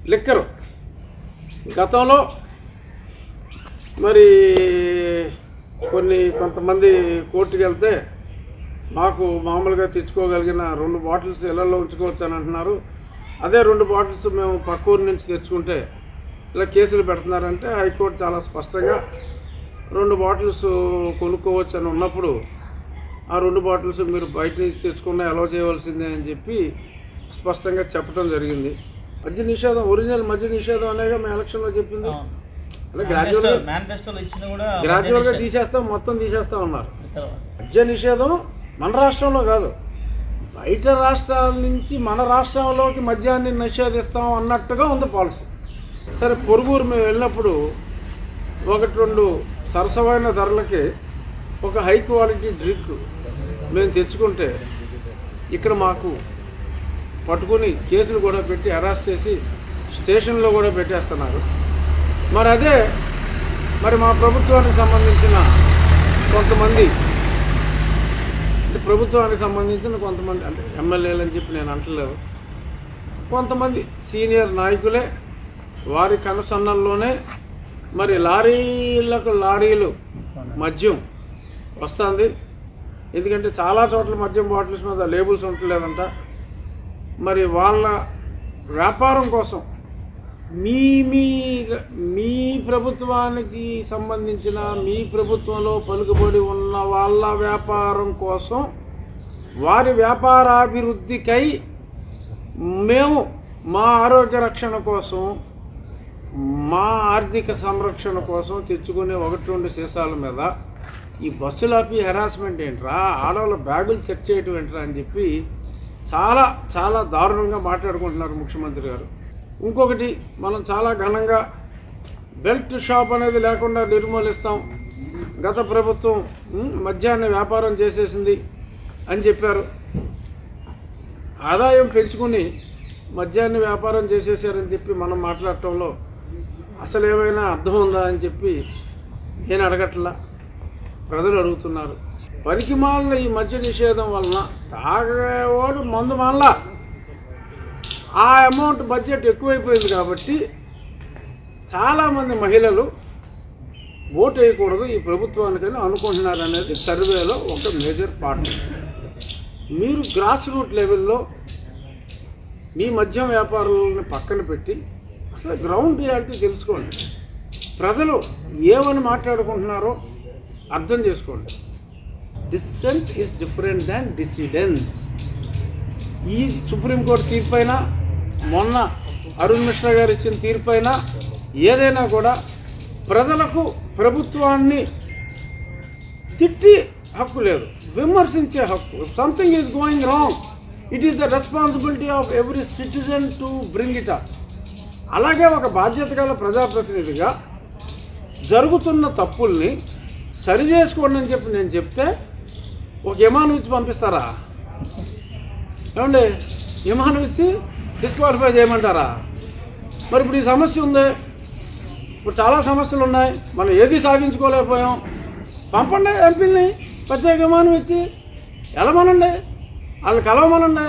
Liquor గతంలో మరి కొన్ని కొంతమంది కోర్టుకి వెళ్తే మాకు మామూలుగా తెచ్చుకోగలిగిన రెండు బాటిల్స్ ఇళ్లలో ఉంచుకోవచ్చు అని అంటున్నారు అదే రెండు బాటిల్స్ మేము పక్క ఊరు నుంచి తెచ్చుకుంటే ఇలా కేసులు పెడుతున్నారంటే హైకోర్టు చాలా స్పష్టంగా రెండు బాటిల్స్ కొనుక్కోవచ్చు అని ఉన్నప్పుడు ఆ రెండు బాటిల్స్ మీరు బయట నుంచి తెచ్చుకున్నా అలౌ చేయవలసిందే అని చెప్పి స్పష్టంగా చెప్పడం జరిగింది మద్య నిషేధం ఒరిజినల్ మద్య నిషేధం అనేగా మేము ఎలక్షన్లో చెప్పింది అలా గ్రాడ్యువల్గా మేనిఫెస్టోలో ఇచ్చిన కూడా గ్రాడ్యువల్గా తీసేస్తాం మొత్తం తీసేస్తాం అన్నారు తీసేస్తారు. మద్య నిషేధం మన రాష్ట్రంలో కాదు బయట రాష్ట్రాల నుంచి మన రాష్ట్రంలోకి మద్యాన్ని నిషేధిస్తాం అన్నట్టుగా ఉంది పాలసీ సరే పొరుగురు మేము వెళ్ళినప్పుడు ఒకటి రెండు సరసమైన ధరలకి ఒక హై క్వాలిటీ డ్రింక్ మేము తెచ్చుకుంటే ఇక్కడ మాకు పట్టుకుని కేసులు కూడా పెట్టి అరెస్ట్ చేసి స్టేషన్లో కూడా పెట్టేస్తున్నారు మరి అదే మరి మా ప్రభుత్వానికి సంబంధించిన కొంతమంది అంటే ప్రభుత్వానికి సంబంధించిన కొంతమంది అంటే ఎమ్మెల్యేలు అని చెప్పి నేను అంటలేదు కొంతమంది సీనియర్ నాయకులే వారి కనసన్నల్లోనే మరి లారీలకు లారీలు మద్యం వస్తుంది ఎందుకంటే చాలా చోట్ల మద్యం బాటిల్స్ మీద లేబుల్స్ ఉండలేదంట మరి వాళ్ళ వ్యాపారం కోసం మీ మీ మీ ప్రభుత్వానికి సంబంధించిన మీ ప్రభుత్వంలో పలుకుబడి ఉన్న వాళ్ళ వ్యాపారం కోసం వారి వ్యాపారాభివృద్ధికై మేము మా ఆరోగ్య రక్షణ కోసం మా ఆర్థిక సంరక్షణ కోసం తెచ్చుకునే ఒకటి రెండు సీసాల మీద ఈ బస్సులాపి హెరాస్మెంట్ ఏంట్రా ఆడవాళ్ళ బ్యాగులు చెక్ చేయటం ఏంట్రా అని చెప్పి చాలా చాలా దారుణంగా మాట్లాడుకుంటున్నారు ముఖ్యమంత్రి గారు ఇంకొకటి మనం చాలా ఘనంగా బెల్ట్ షాప్ అనేది లేకుండా నిర్మూలిస్తాం గత ప్రభుత్వం ఉమ్, మద్యాన్ని వ్యాపారం చేసేసింది అని చెప్పారు ఆదాయం పెంచుకుని మద్యాన్ని వ్యాపారం చేసేసారని చెప్పి మనం మాట్లాడటంలో అసలు ఏమైనా అర్థం ఉందా అని చెప్పి నేను అడగట్లా ప్రజలు అడుగుతున్నారు పనికి మాలిన ఈ మద్య నిషేధం వలన తాగేవాడు మందు మాల ఆ అమౌంట్ బడ్జెట్ ఎక్కువైపోయింది కాబట్టి చాలామంది మహిళలు ఓటు వేయకూడదు ఈ ప్రభుత్వానికని అనుకుంటున్నారు అనేది సర్వేలో ఒక మేజర్ పార్ట్ మీరు గ్రాస్ రూట్ లెవెల్లో మీ మద్యం వ్యాపారులను పక్కన పెట్టి అసలు గ్రౌండ్ రియాలిటీ తెలుసుకోండి ప్రజలు ఏమని మాట్లాడుకుంటున్నారో అర్థం చేసుకోండి dissent is different than dissidence ఈ సుప్రీంకోర్టు తీర్పు అయినా మొన్న అరుణ్ మిశ్రా గారు ఇచ్చిన తీర్పు అయినా ఏదైనా కూడా ప్రజలకు ప్రభుత్వాన్ని తిట్టి హక్కు లేదు విమర్శించే హక్కు something is going wrong it is the responsibility of every citizen to bring it up అలాగే ఒక బాధ్యత గల ప్రజాప్రతినిధిగా జరుగుతున్న తప్పుల్ని సరి చేసుకోండి అని చెప్పి నేను చెప్తే ఒక విమానం ఇచ్చి పంపిస్తారా ఏమండి విమానం ఇచ్చి డిస్క్వాలిఫై చేయమంటారా మరి ఇప్పుడు ఈ సమస్య ఉంది ఇప్పుడు చాలా సమస్యలు ఉన్నాయి మనం ఏది సాధించుకోలేకపోయాం పంపండి ఎంపీని ప్రత్యేక విమానం ఇచ్చి వెళ్ళమనండి వాళ్ళు కలవమనండి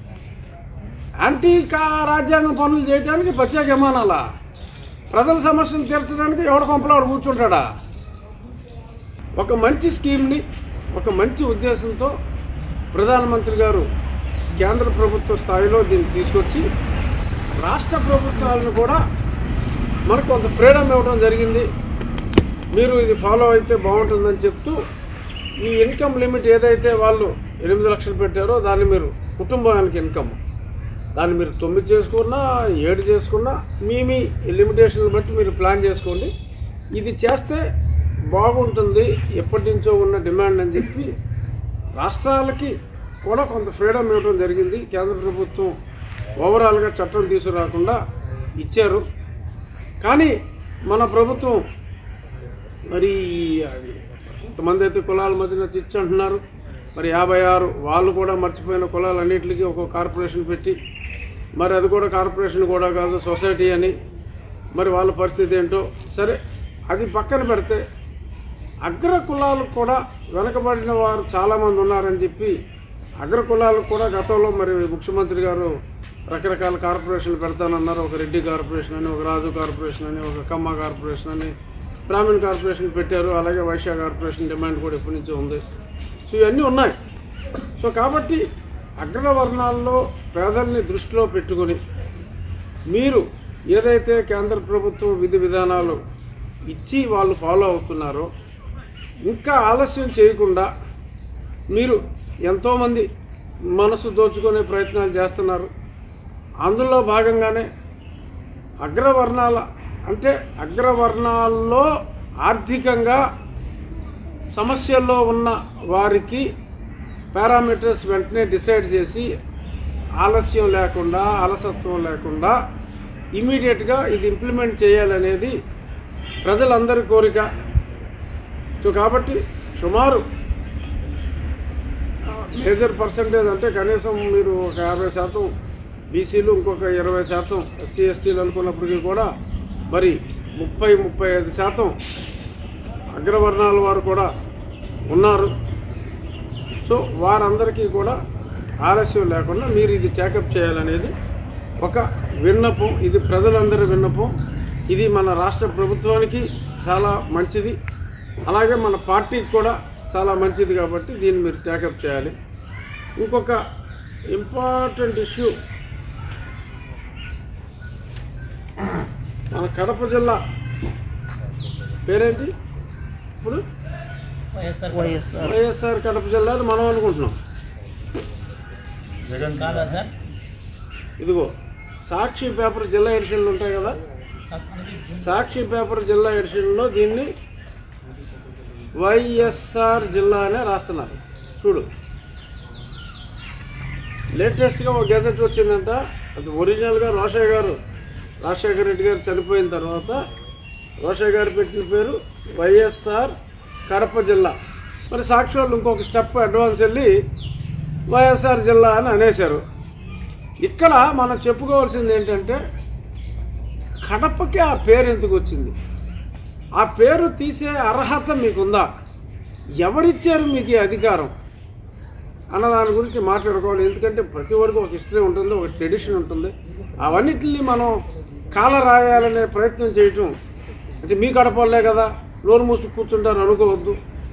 యాంటీ కా రాజ్యాంగం పనులు చేయడానికి ప్రత్యేక విమానాలా ప్రజల సమస్యలు తీర్చడానికి ఎవడ కొంపలో వాడు కూర్చుంటాడా ఒక మంచి స్కీమ్ని ఒక మంచి ఉద్దేశంతో ప్రధానమంత్రి గారు కేంద్ర ప్రభుత్వ స్థాయిలో దీన్ని తీసుకొచ్చి రాష్ట్ర ప్రభుత్వాలను కూడా మనకు కొంత ఫ్రీడమ్ ఇవ్వడం జరిగింది మీరు ఇది ఫాలో అయితే బాగుంటుందని చెప్తూ ఈ ఇన్కమ్ లిమిట్ ఏదైతే వాళ్ళు ఎనిమిది లక్షలు పెట్టారో దాన్ని మీరు కుటుంబానికి ఇన్కమ్ దాన్ని మీరు తొమ్మిది చేసుకున్నా ఏడు చేసుకున్నా మీ మీ లిమిటేషన్లు బట్టి మీరు ప్లాన్ చేసుకోండి ఇది చేస్తే బాగుంటుంది ఎప్పటి నుంచో ఉన్న డిమాండ్ అని చెప్పి రాష్ట్రాలకి కూడా కొంత ఫ్రీడమ్ ఇవ్వడం జరిగింది కేంద్ర ప్రభుత్వం ఓవరాల్గా చట్టం తీసుకురాకుండా ఇచ్చారు కానీ మన ప్రభుత్వం మరి అది కొంతమంది అయితే కులాల మధ్యన చిచ్చు అంటున్నారు మరి యాభై ఆరు వాళ్ళు కూడా మర్చిపోయిన కులాలన్నింటికి ఒక కార్పొరేషన్ పెట్టి మరి అది కూడా కార్పొరేషన్ కూడా కాదు సొసైటీ అని మరి వాళ్ళ పరిస్థితి ఏంటో సరే అది పక్కన పెడితే అగ్ర కులాలకు కూడా వెనకబడిన వారు చాలామంది ఉన్నారని చెప్పి అగ్ర కులాలకు కూడా గతంలో మరి ముఖ్యమంత్రి గారు రకరకాల కార్పొరేషన్లు పెడతానన్నారు ఒక రెడ్డి కార్పొరేషన్ అని ఒక రాజు కార్పొరేషన్ అని ఒక కమ్మ కార్పొరేషన్ అని బ్రాహ్మణ్ కార్పొరేషన్ పెట్టారు అలాగే వైశ్య కార్పొరేషన్ డిమాండ్ కూడా ఎప్పటి నుంచో ఉంది సో ఇవన్నీ ఉన్నాయి సో కాబట్టి అగ్రవర్ణాల్లో పేదల్ని దృష్టిలో పెట్టుకొని మీరు ఏదైతే కేంద్ర ప్రభుత్వం విధి విధానాలు ఇచ్చి వాళ్ళు ఫాలో అవుతున్నారో ఇంకా ఆలస్యం చేయకుండా మీరు ఎంతోమంది మనసు దోచుకునే ప్రయత్నాలు చేస్తున్నారు అందులో భాగంగానే అగ్రవర్ణాల అంటే అగ్రవర్ణాల్లో ఆర్థికంగా సమస్యల్లో ఉన్న వారికి పారామీటర్స్ వెంటనే డిసైడ్ చేసి ఆలస్యం లేకుండా అలసత్వం లేకుండా ఇమీడియట్గా ఇది ఇంప్లిమెంట్ చేయాలనేది ప్రజలందరి కోరిక సో కాబట్టి సుమారు మేజర్ పర్సంటేజ్ అంటే కనీసం మీరు ఒక యాభై శాతం బీసీలు ఇంకొక ఇరవై శాతం ఎస్సీ ఎస్టీలు అనుకున్నప్పటికీ కూడా మరి ముప్పై ముప్పై ఐదు శాతం అగ్రవర్ణాల వారు కూడా ఉన్నారు సో వారందరికీ కూడా ఆలస్యం లేకుండా మీరు ఇది టేకప్ చేయాలనేది ఒక విన్నపం ఇది ప్రజలందరి విన్నపం ఇది మన రాష్ట్ర ప్రభుత్వానికి చాలా మంచిది అలాగే మన పార్టీకి కూడా చాలా మంచిది కాబట్టి దీన్ని మీరు టేకప్ చేయాలి ఇంకొక ఇంపార్టెంట్ ఇష్యూ మన కడప జిల్లా పేరేంటి ఇప్పుడు వైఎస్ఆర్ వైఎస్ఆర్ వైఎస్ఆర్ కడప జిల్లా అని మనం అనుకుంటున్నాం కాదా సార్ ఇదిగో సాక్షి పేపర్ జిల్లా ఎడిషన్లు ఉంటాయి కదా సాక్షి పేపర్ జిల్లా ఎడిషన్లో దీన్ని వైఎస్ఆర్ జిల్లా అనే రాస్తున్నారు చూడు లేటెస్ట్గా ఒక గెజెట్ వచ్చిందంట అది ఒరిజినల్గా రోషయ్య గారు రాజశేఖర రెడ్డి గారు చనిపోయిన తర్వాత రోషయ్య గారు పెట్టిన పేరు వైఎస్ఆర్ కడప జిల్లా మరి సాక్షి వాళ్ళు ఇంకొక స్టెప్ అడ్వాన్స్ వెళ్ళి వైఎస్ఆర్ జిల్లా అని అనేశారు ఇక్కడ మనం చెప్పుకోవాల్సింది ఏంటంటే కడపకి ఆ పేరు ఎందుకు వచ్చింది ఆ పేరు తీసే అర్హత మీకుందా ఎవరిచ్చారు మీకు ఈ అధికారం అన్న దాని గురించి మాట్లాడుకోవాలి ఎందుకంటే ప్రతి ఒక్కరికి ఒక హిస్టరీ ఉంటుంది ఒక ట్రెడిషన్ ఉంటుంది అవన్నిటిని మనం కాల రాయాలనే ప్రయత్నం చేయటం అంటే మీ కడపల్లే కదా నోరు మూసి కూర్చుంటారు అనుకోవద్దు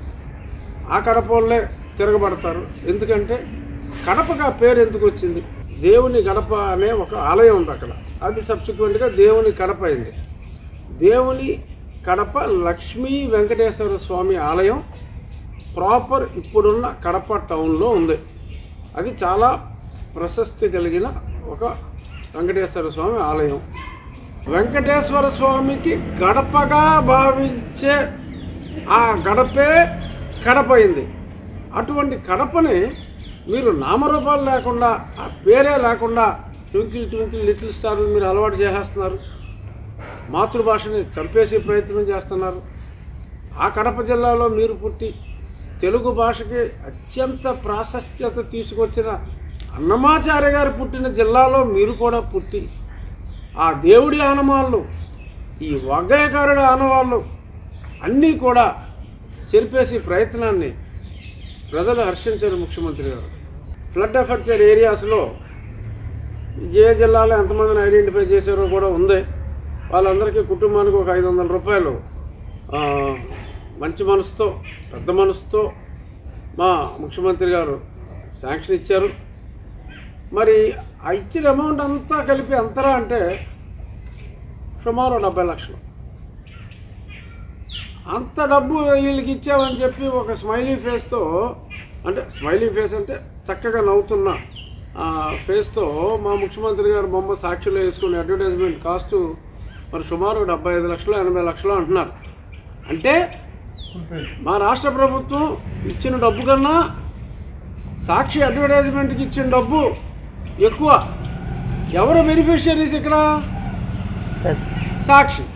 ఆ కడపల్లే తిరగబడతారు ఎందుకంటే కడపకి ఆ పేరు ఎందుకు వచ్చింది దేవుని గడప అనే ఒక ఆలయం ఉంది అక్కడ అది సబ్సిక్వెంట్గా దేవుని కడప అయింది దేవుని కడప లక్ష్మీ వెంకటేశ్వర స్వామి ఆలయం ప్రాపర్ ఇప్పుడున్న కడప టౌన్లో ఉంది అది చాలా ప్రశస్తి కలిగిన ఒక వెంకటేశ్వర స్వామి ఆలయం వెంకటేశ్వర స్వామికి గడపగా భావించే ఆ గడపే కడపైంది అటువంటి కడపని మీరు నామరూపాలు లేకుండా ఆ పేరే లేకుండా ట్వింకిల్ ట్వింకిల్ లిటిల్ స్టార్ మీరు అలవాటు చేసేస్తున్నారు మాతృభాషని చంపేసే ప్రయత్నం చేస్తున్నారు ఆ కడప జిల్లాలో మీరు పుట్టి తెలుగు భాషకి అత్యంత ప్రాశస్త్యత తీసుకొచ్చిన అన్నమాచార్య గారు పుట్టిన జిల్లాలో మీరు కూడా పుట్టి ఆ దేవుడి ఆనవాళ్ళు ఈ వగ్గయ్యకారుడి ఆనవాళ్ళు అన్నీ కూడా చెరిపేసే ప్రయత్నాన్ని ప్రజలు హర్షించారు ముఖ్యమంత్రి గారు ఫ్లడ్ ఎఫెక్టెడ్ ఏరియాస్లో ఏ జిల్లాలో ఎంతమందిని ఐడెంటిఫై చేశారో కూడా ఉంది వాళ్ళందరికీ కుటుంబానికి ఒక ఐదు వందల రూపాయలు ఆ, మంచి మనసుతో పెద్ద మనసుతో మా ముఖ్యమంత్రి గారు శాంక్షన్ ఇచ్చారు మరి ఆ ఇచ్చిన అమౌంట్ అంతా కలిపి అంతరా అంటే సుమారు డెబ్బై లక్షలు అంత డబ్బు వీళ్ళకి ఇచ్చామని చెప్పి ఒక స్మైలీ ఫేస్తో అంటే స్మైలీ ఫేస్ అంటే చక్కగా నవ్వుతున్న ఆ, ఫేస్తో మా ముఖ్యమంత్రి గారు బొమ్మ సాక్షిలో వేసుకునే అడ్వర్టైజ్మెంట్ కాస్ట్ మరి సుమారు డెబ్బై ఐదు లక్షలు ఎనభై లక్షలు అంటున్నారు అంటే మా రాష్ట్ర ప్రభుత్వం ఇచ్చిన డబ్బు కన్నా సాక్షి అడ్వర్టైజ్మెంట్కి ఇచ్చిన డబ్బు ఎక్కువ ఎవరు బెనిఫిషియరీస్ ఇక్కడ సాక్షి